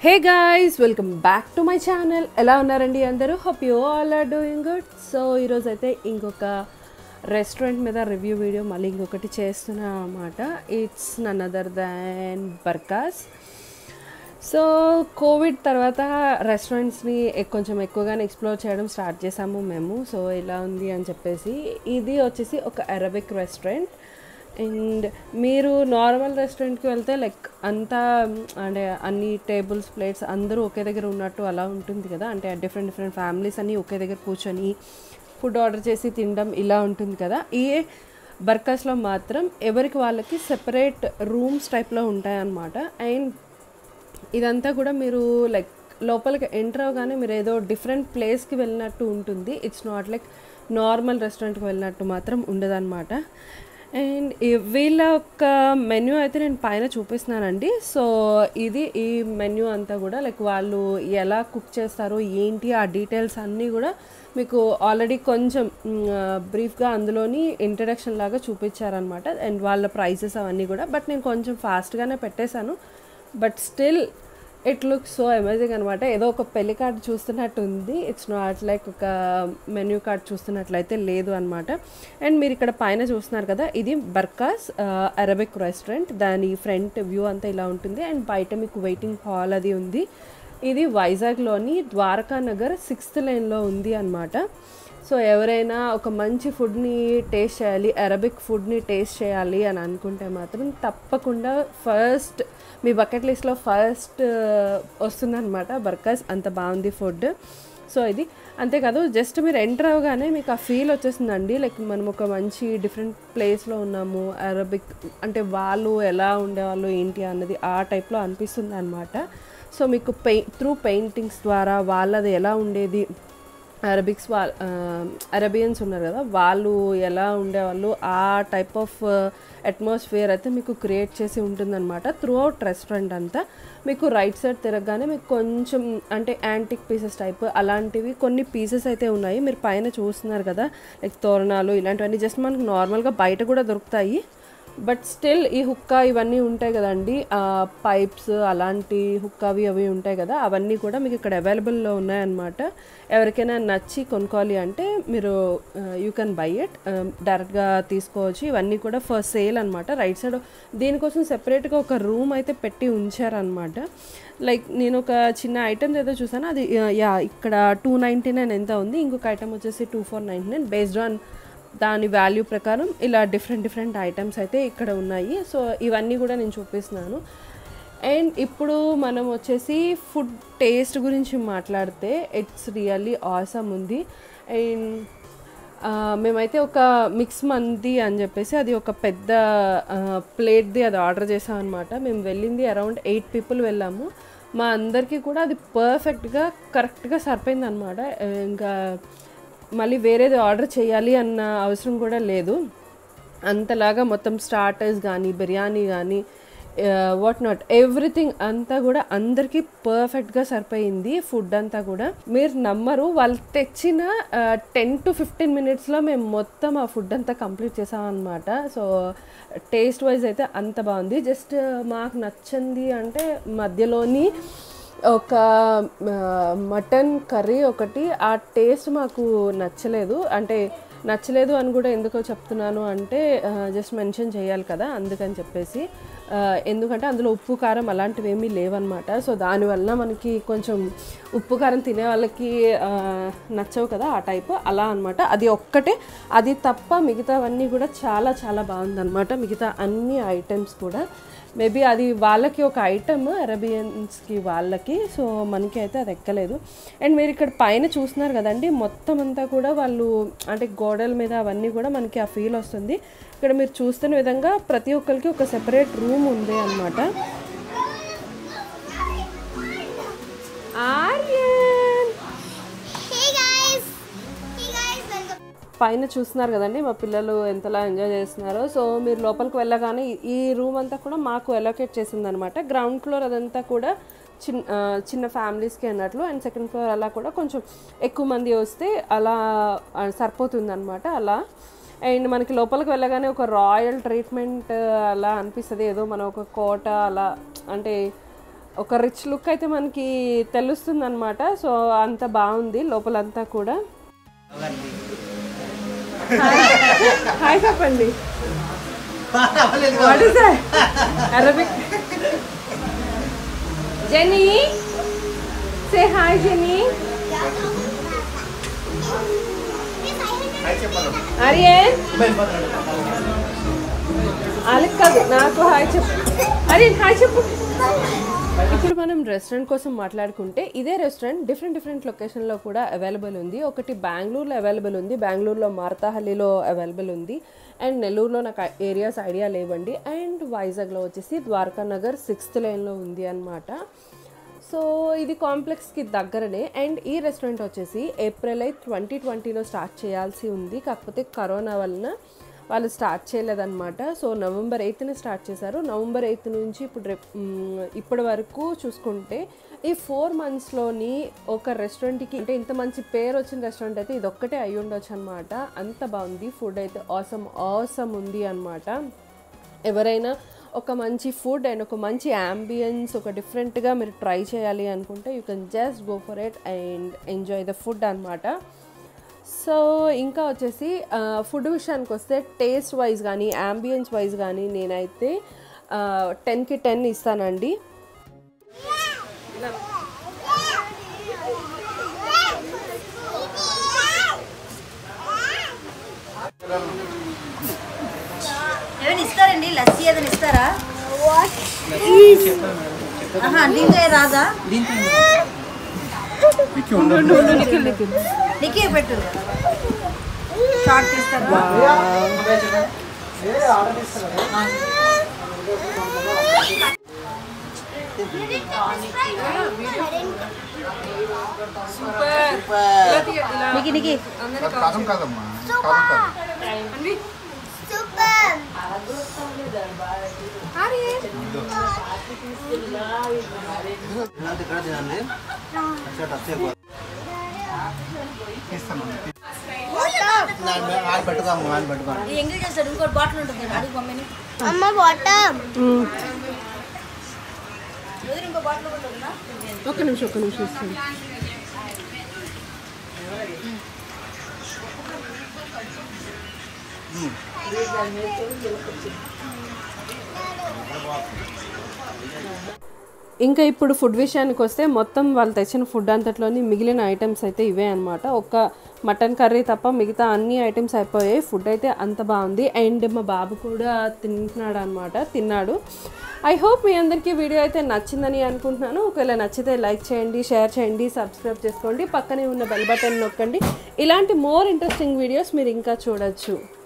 hey guys welcome back to my channel ఎలా ఉన్నారండి అందరూ hope you all are doing good so ఈరోజు అయితే ఇంకొక రెస్టారెంట్ మీద రివ్యూ వీడియో మళ్ళీ ఇంకొకటి చేస్తున్నా అన్నమాట it's none other than Barkas so Covid తర్వాత రెస్టారెంట్స్ని కొంచెం ఎక్కువగానే ఎక్స్ప్లోర్ చేయడం స్టార్ట్ చేసాము మేము సో ఇలా ఉంది అని చెప్పేసి ఇది వచ్చేసి ఒక అరబిక్ రెస్టారెంట్ అండ్ మీరు నార్మల్ రెస్టారెంట్కి వెళ్తే లైక్ అంతా అంటే అన్ని టేబుల్స్ ప్లేట్స్ అందరూ ఒకే దగ్గర ఉన్నట్టు అలా ఉంటుంది కదా అంటే డిఫరెంట్ డిఫరెంట్ ఫ్యామిలీస్ అన్నీ ఒకే దగ్గర కూర్చొని ఫుడ్ ఆర్డర్ చేసి తినడం ఇలా ఉంటుంది కదా ఈ బర్కాస్లో మాత్రం ఎవరికి వాళ్ళకి సెపరేట్ రూమ్స్ టైప్లో ఉంటాయన్నమాట అండ్ ఇదంతా కూడా మీరు లైక్ లోపలికి ఎంటర్ అవగానే మీరు ఏదో డిఫరెంట్ ప్లేస్కి వెళ్ళినట్టు ఉంటుంది ఇట్స్ నాట్ లైక్ నార్మల్ రెస్టారెంట్కి వెళ్ళినట్టు మాత్రం ఉండదన్నమాట అండ్ వీళ్ళ యొక్క మెన్యూ అయితే నేను పైన చూపిస్తున్నానండి సో ఇది ఈ మెన్యూ అంతా కూడా లైక్ వాళ్ళు ఎలా కుక్ చేస్తారో ఏంటి ఆ డీటెయిల్స్ అన్నీ కూడా మీకు ఆల్రెడీ కొంచెం బ్రీఫ్గా అందులోని ఇంట్రడక్షన్ లాగా చూపించారనమాట అండ్ వాళ్ళ ప్రైసెస్ అవన్నీ కూడా బట్ నేను కొంచెం ఫాస్ట్గానే పెట్టేశాను but still it look so amazing అనమాట ఏదో ఒక పెళ్లి కార్డ్ చూస్తున్నట్టు ఉంది ఇట్స్ నాట్ లైక్ ఒక మెన్యూ కార్డ్ చూస్తున్నట్లయితే లేదు అనమాట అండ్ మీరు ఇక్కడ పైన చూస్తున్నారు కదా ఇది బర్కాస్ అరబిక్ రెస్టారెంట్ దాని ఫ్రంట్ వ్యూ అంతా ఇలా ఉంటుంది అండ్ బయట మీకు వెయిటింగ్ హాల్ అది ఉంది ఇది వైజాగ్లోని ద్వారకా నగర్ సిక్స్త్ లైన్లో ఉంది అనమాట సో ఎవరైనా ఒక మంచి ఫుడ్ని టేస్ట్ చేయాలి అరబిక్ ఫుడ్ని టేస్ట్ చేయాలి అని అనుకుంటే మాత్రం తప్పకుండా ఫస్ట్ మీ బకెట్ లిస్ట్లో ఫస్ట్ వస్తుందన్నమాట బర్కాస్ అంత బాగుంది ఫుడ్ సో ఇది అంతేకాదు జస్ట్ మీరు ఎంటర్ అవగానే మీకు ఆ ఫీల్ వచ్చేస్తుందండి లైక్ మనం ఒక మంచి డిఫరెంట్ ప్లేస్లో ఉన్నాము అరబిక్ అంటే వాళ్ళు ఎలా ఉండేవాళ్ళు ఏంటి అన్నది ఆ టైప్లో అనిపిస్తుంది అనమాట సో మీకు పెయి త్రూ పెయింటింగ్స్ ద్వారా వాళ్ళది ఎలా ఉండేది అరబిక్స్ వా అరబియన్స్ ఉన్నారు కదా వాళ్ళు ఎలా ఉండేవాళ్ళు ఆ టైప్ ఆఫ్ అట్మాస్ఫియర్ అయితే మీకు క్రియేట్ చేసి ఉంటుందన్నమాట త్రూ అవుట్ రెస్టారెంట్ అంతా మీకు రైట్ సైడ్ తిరగగానే మీకు కొంచెం అంటే యాంటిక్ పీసెస్ టైప్ అలాంటివి కొన్ని పీసెస్ అయితే ఉన్నాయి మీరు పైన చూస్తున్నారు కదా లైక్ తోరణాలు ఇలాంటివన్నీ జస్ట్ మనకు నార్మల్గా బయట కూడా దొరుకుతాయి బట్ స్టిల్ ఈ హుక్కా ఇవన్నీ ఉంటాయి కదండి పైప్స్ అలాంటి హుక్కావి అవి ఉంటాయి కదా అవన్నీ కూడా మీకు ఇక్కడ అవైలబుల్లో ఉన్నాయన్నమాట ఎవరికైనా నచ్చి కొనుక్కోవాలి అంటే మీరు యూ కెన్ బై ఇట్ డైరెక్ట్గా తీసుకోవచ్చు ఇవన్నీ కూడా ఫర్ సేల్ అనమాట రైట్ సైడ్ దీనికోసం సెపరేట్గా ఒక రూమ్ అయితే పెట్టి ఉంచారనమాట లైక్ నేను ఒక చిన్న ఐటమ్ ఏదో చూసాను అది యా ఇక్కడ టూ నైంటీ నైన్ ఎంత ఉంది ఇంకొక ఐటమ్ వచ్చేసి two four ninety nine based on దాని వాల్యూ ప్రకారం ఇలా డిఫరెంట్ డిఫరెంట్ ఐటమ్స్ అయితే ఇక్కడ ఉన్నాయి సో ఇవన్నీ కూడా నేను చూపిస్తున్నాను అండ్ ఇప్పుడు మనం వచ్చేసి ఫుడ్ టేస్ట్ గురించి మాట్లాడితే ఇట్స్ రియల్లీ ఆసమ్ ఉంది అండ్ మేమైతే ఒక మిక్స్ మంది అని చెప్పేసి అది ఒక పెద్ద ప్లేట్ది అది ఆర్డర్ చేసాం అనమాట మేము వెళ్ళింది అరౌండ్ ఎయిట్ పీపుల్ వెళ్ళాము మా అందరికీ కూడా అది పర్ఫెక్ట్గా కరెక్ట్గా సరిపోయింది అనమాట ఇంకా మళ్ళీ వేరేది ఆర్డర్ చేయాలి అన్న అవసరం కూడా లేదు అంతలాగా మొత్తం స్టార్టర్స్ కానీ బిర్యానీ కానీ వాట్ నాట్ ఎవ్రీథింగ్ అంతా కూడా అందరికీ పర్ఫెక్ట్గా సరిపోయింది ఫుడ్ అంతా కూడా మీరు నమ్మరు వాళ్ళు తెచ్చిన టెన్ టు ఫిఫ్టీన్ మినిట్స్లో మేము మొత్తం ఆ ఫుడ్ అంతా కంప్లీట్ చేసాం అనమాట సో టేస్ట్ వైజ్ అయితే అంత బాగుంది జస్ట్ మాకు నచ్చింది అంటే మధ్యలోని ఒక మటన్ కర్రీ ఒకటి ఆ టేస్ట్ మాకు నచ్చలేదు అంటే నచ్చలేదు అని కూడా ఎందుకో చెప్తున్నాను అంటే జస్ట్ మెన్షన్ చేయాలి కదా అందుకని చెప్పేసి ఎందుకంటే అందులో ఉప్పు కారం అలాంటివి ఏమీ లేవన్నమాట సో దానివల్ల మనకి కొంచెం ఉప్పు కారం తినే వాళ్ళకి నచ్చవు కదా ఆ టైప్ అలా అనమాట అది ఒక్కటే అది తప్ప మిగతావన్నీ కూడా చాలా చాలా బాగుందన్నమాట మిగతా అన్ని ఐటమ్స్ కూడా మేబీ అది వాళ్ళకి ఒక ఐటమ్ అరబియన్స్కి వాళ్ళకి సో మనకి అయితే అది ఎక్కలేదు అండ్ మీరు ఇక్కడ పైన చూస్తున్నారు కదండి మొత్తం అంతా కూడా వాళ్ళు అంటే గోడల మీద అవన్నీ కూడా మనకి ఆ ఫీల్ వస్తుంది ఇక్కడ మీరు చూస్తున్న విధంగా ప్రతి ఒక్కరికి ఒక సెపరేట్ రూమ్ ఉంది అనమాట పైన చూస్తున్నారు కదండి మా పిల్లలు ఎంతలా ఎంజాయ్ చేస్తున్నారో సో మీరు లోపలికి వెళ్ళగానే ఈ రూమ్ అంతా కూడా మాకు ఎలోకేట్ చేసింది అనమాట గ్రౌండ్ ఫ్లోర్ అదంతా కూడా చిన్న చిన్న ఫ్యామిలీస్కి అన్నట్లు అండ్ సెకండ్ ఫ్లోర్ అలా కూడా కొంచెం ఎక్కువ మంది వస్తే అలా సరిపోతుంది అనమాట అలా అండ్ మనకి లోపలికి వెళ్ళగానే ఒక రాయల్ ట్రీట్మెంట్ అలా అనిపిస్తుంది ఏదో మనం ఒక కోట అలా అంటే ఒక రిచ్ లుక్ అయితే మనకి తెలుస్తుంది అనమాట సో అంత బాగుంది లోపలంతా కూడా హాయ్ చెప్పండి వాట్ ఇస్ అరబిక్ జెనీ సే హాయ్ జెనీ అరియన్ వాళ్ళకి కాదు నాకు హాయ్ చెప్పు అరే హాయ్ చెప్పు ఇప్పుడు మనం రెస్టారెంట్ కోసం మాట్లాడుకుంటే ఇదే రెస్టారెంట్ డిఫరెంట్ డిఫరెంట్ లొకేషన్లో కూడా అవైలబుల్ ఉంది ఒకటి బెంగళూరులో అవైలబుల్ ఉంది బెంగళూరులో మార్తాహల్లిలో అవైలబుల్ ఉంది అండ్ నెల్లూరులో నాకు ఏరియాస్ ఐడియా లేవండి అండ్ వైజాగ్లో వచ్చేసి ద్వారకా నగర్ సిక్స్త్ లైన్లో ఉంది అనమాట సో ఇది కాంప్లెక్స్కి దగ్గరనే అండ్ ఈ రెస్టారెంట్ వచ్చేసి ఏప్రిల్ ఐ ట్వంటీ ట్వంటీలో స్టార్ట్ చేయాల్సి ఉంది కాకపోతే కరోనా వలన వాళ్ళు స్టార్ట్ చేయలేదన్నమాట సో నవంబర్ ఎయిత్న స్టార్ట్ చేశారు నవంబర్ ఎయిత్ నుంచి ఇప్పుడు రేపు మ్, ఇప్పటి వరకు చూసుకుంటే ఈ ఫోర్ మంత్స్లోని ఒక రెస్టారెంట్కి అంటే ఇంత మంచి పేరు వచ్చిన రెస్టారెంట్ అయితే ఇది ఒక్కటే అయి ఉండొచ్చు అనమాట అంత బాగుంది ఫుడ్ అయితే ఆసమ్ ఆసమ్ ఉంది అనమాట ఎవరైనా ఒక మంచి ఫుడ్ అండ్ ఒక మంచి యాంబియన్స్ ఒక డిఫరెంట్గా మీరు ట్రై చేయాలి అనుకుంటే you can just go for it and enjoy the food అనమాట సో ఇంకా వచ్చేసి ఫుడ్ విషయానికి వస్తే టేస్ట్ వైజ్ కానీ యాంబియన్స్ వైజ్ కానీ నేనైతే టెన్కి టెన్ ఇస్తానండి ఏమైనా ఇస్తారండి లస్సీ ఏదైనా ఇస్తారా ఆహా దీంట్లో రాదా నీకే పెట్టు షార్ట్ తీస్తారా నీకి నీకి కాదం కాదమ్మా కాదం కాదు తీస్తాను ఈ ఎంగిల్ చేస్తాడు ఇంకోటి బాటిల్ ఉంటుంది అడుగు మమ్మీని అమ్మ వాటర్ ఎదురు ఇంకో బాటిల్ కూడా ఉందా ఒక నిమిషం ఒక నిమిషం ఇస్తాను ఇంకా ఇప్పుడు ఫుడ్ విషయానికి వస్తే మొత్తం వాళ్ళు తెచ్చిన ఫుడ్ అంతట్లోని మిగిలిన ఐటమ్స్ అయితే ఇవే అనమాట ఒక్క మటన్ కర్రీ తప్ప మిగతా అన్ని ఐటమ్స్ అయిపోయాయి ఫుడ్ అయితే అంత బాగుంది అండ్ మా బాబు కూడా తింటున్నాడు అనమాట తిన్నాడు ఐ హోప్ మీ అందరికీ వీడియో అయితే నచ్చిందని అనుకుంటున్నాను ఒకవేళ నచ్చితే లైక్ చేయండి షేర్ చేయండి సబ్స్క్రైబ్ చేసుకోండి పక్కనే ఉన్న బెల్ బటన్ నొక్కండి ఇలాంటి మోర్ ఇంట్రెస్టింగ్ వీడియోస్ మీరు ఇంకా చూడొచ్చు